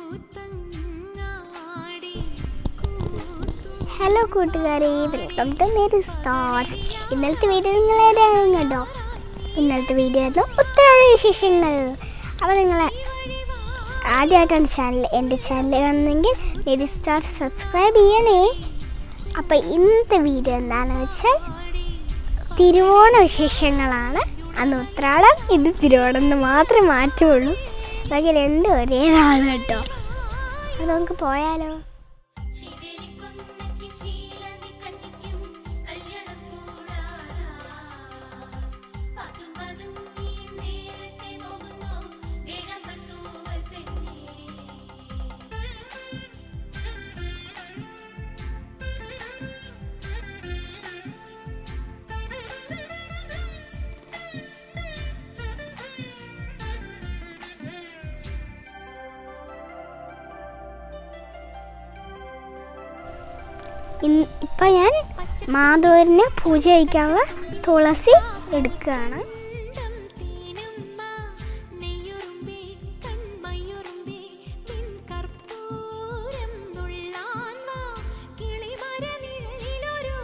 hello കൂട്ടുകാരെ welcome to Mary stars ഇന്നലത്തെ video നിങ്ങൾ ഏതാണ് കേട്ടോ ഇന്നലത്തെ വീഡിയോ ആയിരുന്നു ഉത്തരാഴ വിശേഷങ്ങൾ അപ്പോൾ നിങ്ങൾ ആദ്യമായിട്ടാണ് ചാനൽ എൻ്റെ ചാനൽ കാണുന്നെങ്കിൽ മേരി സ്റ്റാർസ് സബ്സ്ക്രൈബ് ചെയ്യണേ അപ്പോൾ ഇന്നത്തെ വീഡിയോ എന്താണെന്ന് വെച്ചാൽ തിരുവോണ വിശേഷങ്ങളാണ് അന്ന് ഉത്രാടം ഇത് തിരുവോണം എന്ന് മാത്രമേ മാറ്റുള്ളൂ ബാക്കി രണ്ടും ഒരേതാണ് കേട്ടോ അപ്പോൾ നമുക്ക് പോയാലോ ശിവരിക്കൊന്നയ്ക്ക് ശീലനി കന്നിക്കും കല്യാണം കൂടാതാ പതും പതും നീ നേരത്തെ പോകുന്നു വേഴമ്പൽ തൂവൽ പെണ്ണേ ഇന്ന് ഇപ്പം ഞാൻ മാധവരിന് പൂജ കഴിക്കാനുള്ള തുളസി എടുക്കുകയാണ് കണ്ടം തീനുമ്മ നെയ്യുറുമ്പേ കൺമയുറുമ്പേ മിൻ കർപ്പൂരം നുള്ളാൻവ കിളിമര നിഴലിലൊരു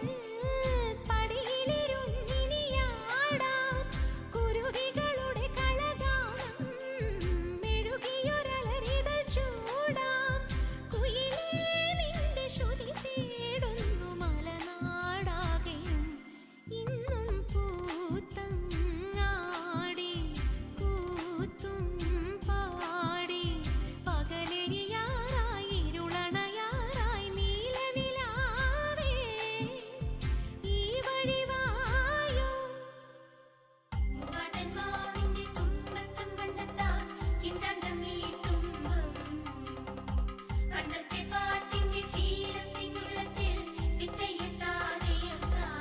പടിയിലിരുന്നിനിയാടാം കുരുവികളുടെ കളഗാനം മെഴുകിയൊരലരിതൾ ചൂടാം കുയിലേ നിന്റെ ശ്രുതി തേടുന്നു മലനാടാകെയും ഇന്നും പൂത്തങ്ങാടി കൂത്തും പാടി പകലെരിയാറായി ഇരുളണയാറായി നീലനിലാവേ ഈ വഴിവായോ മൂവാണ്ടന്മാവിന്റെ തുമ്പത്തും കണ്ടെത്താൻ കിണ്ടണ്ടം നീട്ടുമ്പം കണ്ടത്തെ പാട്ടിന്റെ ശീലത്തിനുള്ളത്തിൽ വിത്തയെത്താതെയെത്താ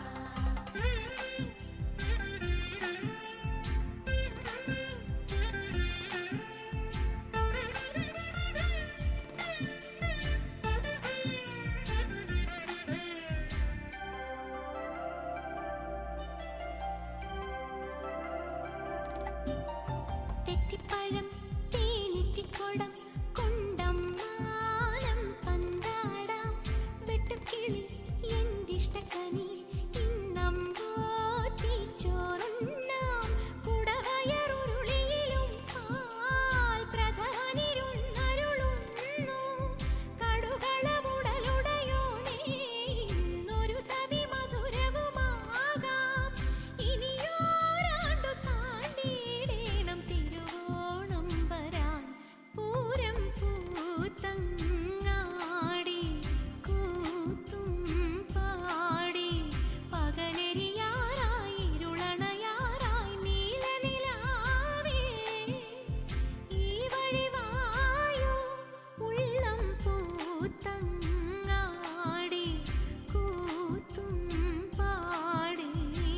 തെറ്റിപ്പഴം തേനിറ്റിക്കൊടം കൊണ്ടമ്മാനം പന്താടാം വെട്ടുക്കിളി എന്തിഷ്ടക്കനി ഇന്നമ്പോത്തി ചോറുണ്ണാം കുടവയറുരുളിയിലും പാൽ പ്രധാനിരുന്നരുളുന്നു കടുകളമുടലുടയോനേ ഇന്നൊരു തവി മധുരവുമാകാം ഇനിയോരാണ്ടു താണ്ടിയിടേണം തിരുവോണം വരാൻ പൂരം പൂത്തങ്ങാടി കൂത്തും പാടി പകലെരിയാറായി ഇരുളണയാറായി നീലനിലാവേ ഈ വഴിവായോ ഉള്ളം പൂത്തങ്ങാടി കൂത്തും പാടി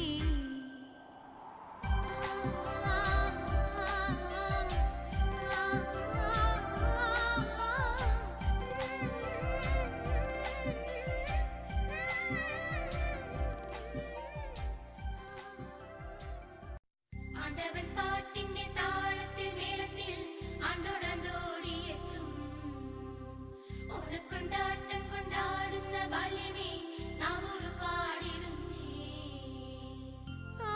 ആണ്ടവൻ പാട്ടിന്റെ താളത്തിൽ മേളത്തിൽ ആണ്ടോടാണ്ടോടിയെത്തും ഓണക്കൊണ്ടാട്ടം കൊണ്ടാടുന്ന ബാല്യമേ നാവൂറ് പാടിടുന്നേ ആ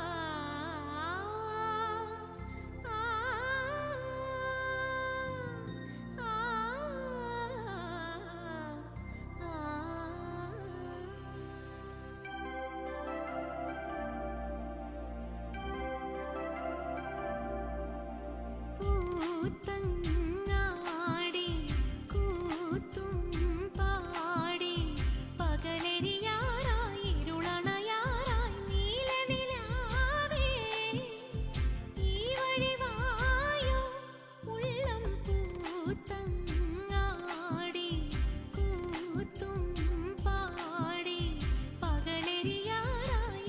ആ പൂത്തങ്ങാടി കൂത്തും പാടി പകലെരിയാറായി ഇരുളണയാറായി നീലനിലാവേ ഈ വഴിവായോ ഉള്ളം പൂത്തങ്ങാടി കൂത്തും പാടി പകലെരിയാറായി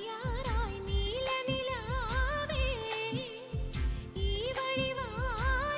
ഇരുളണയാറായി നീലനിലാവേ ഈ വഴിവായോ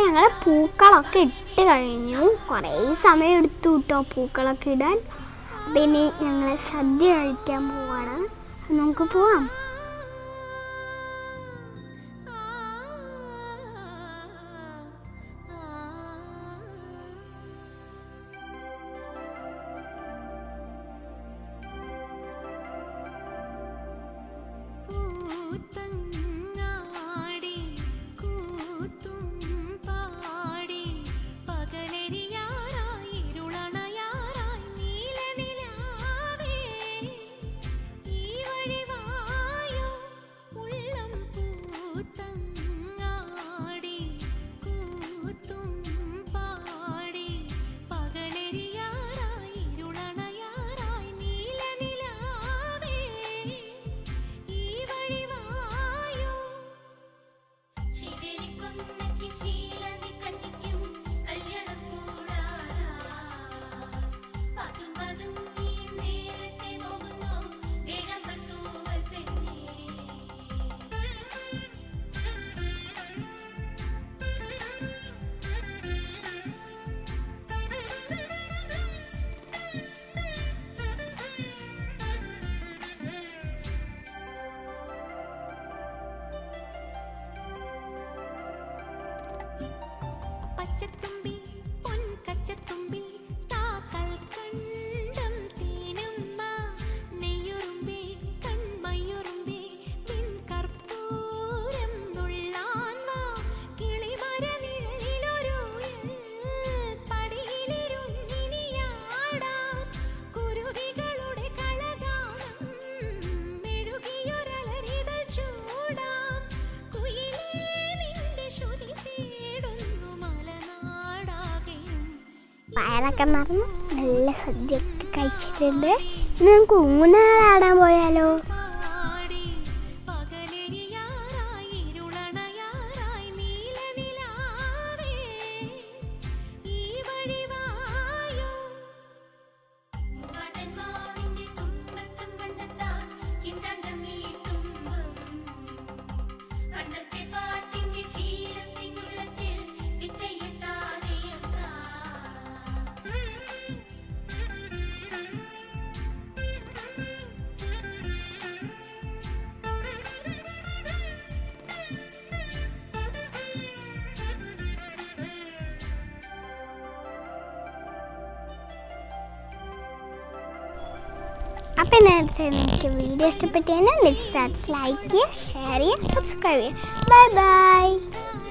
ഞങ്ങൾ പൂക്കളൊക്കെ ഇട്ട് കഴിഞ്ഞു കുറേ സമയം എടുത്തു കേട്ടോ പൂക്കളൊക്കെ ഇടാൻ പിന്നെ ഞങ്ങൾ സദ്യ കഴിക്കാൻ പോവാണ് നമുക്ക് പോവാം പൂത്തങ്ങാടി കൂത്തും പാടി പകലരിയാറായി ഇരുളണയാറായി നീലനിലാവേ ഈ വഴിവായോ ഉള്ളം പൂത്തങ്ങാടി കൂത്തും പാടി പകലരിയാറായി ഇരുളണയാറായി നീലനിലാവേ ഈ വഴിവായോ ശിവനിക്കൊന്നയ്ക്ക് ശീലനി കന്നിക്കും കല്യാണം കൂടാതാ പതും പതും ഈ നേരത്തെ പോകുന്നു വേഴമ്പൽ തൂവൽ പെണ്ണേ പച്ചത്തുമ്പി പൊൻകച്ചത്തുമ്പി താക്കൽ കണ്ടം തേനുമ്മ നെയ്യുറുമ്പി കൺമയുറുമ്പി പിൻ കർപ്പൂരം നുള്ളാൻ വാ കിളിമര നിഴലിലൊരു പടിയിലിരുന്നിനിയാടാം കുരുവികളുടെ കളഗാനം മെഴുകിയൊരലരിതൾ ചൂടാം കുയിലേ നിന്റെ ശ്രുതി തേടുന്നു മലനാടാകെയും വയറൊക്കെ നിറഞ്ഞു നല്ല സദ്യയൊക്കെ കഴിച്ചിട്ടുണ്ട് ഇനി നമുക്ക് ഊണാടാൻ പോയാലോ പാടി പകലരിയാറായി ഇരുളണയാറായി നീലനിലാവേ ഈ വഴിവായോ മൂവാണ്ടന്മാവിന്റെ തുമ്പത്തും കണ്ടെത്താൻ കിണ്ടാണ്ടം നീട്ടുമ്പം പണ്ടത്തെ പാട്ടിന്റെ ശീലത്തിനുള്ളത്തിൽ വിത്തയെത്താതെയെത്താ അപ്പം നേരത്തെ നിങ്ങൾക്ക് വീഡിയോ ഇഷ്ടപ്പെട്ടു കഴിഞ്ഞാൽ ലൈക്ക് ചെയ്യുക ഷെയർ ചെയ്യുക സബ്സ്ക്രൈബ് ചെയ്യുക ബൈ ബൈ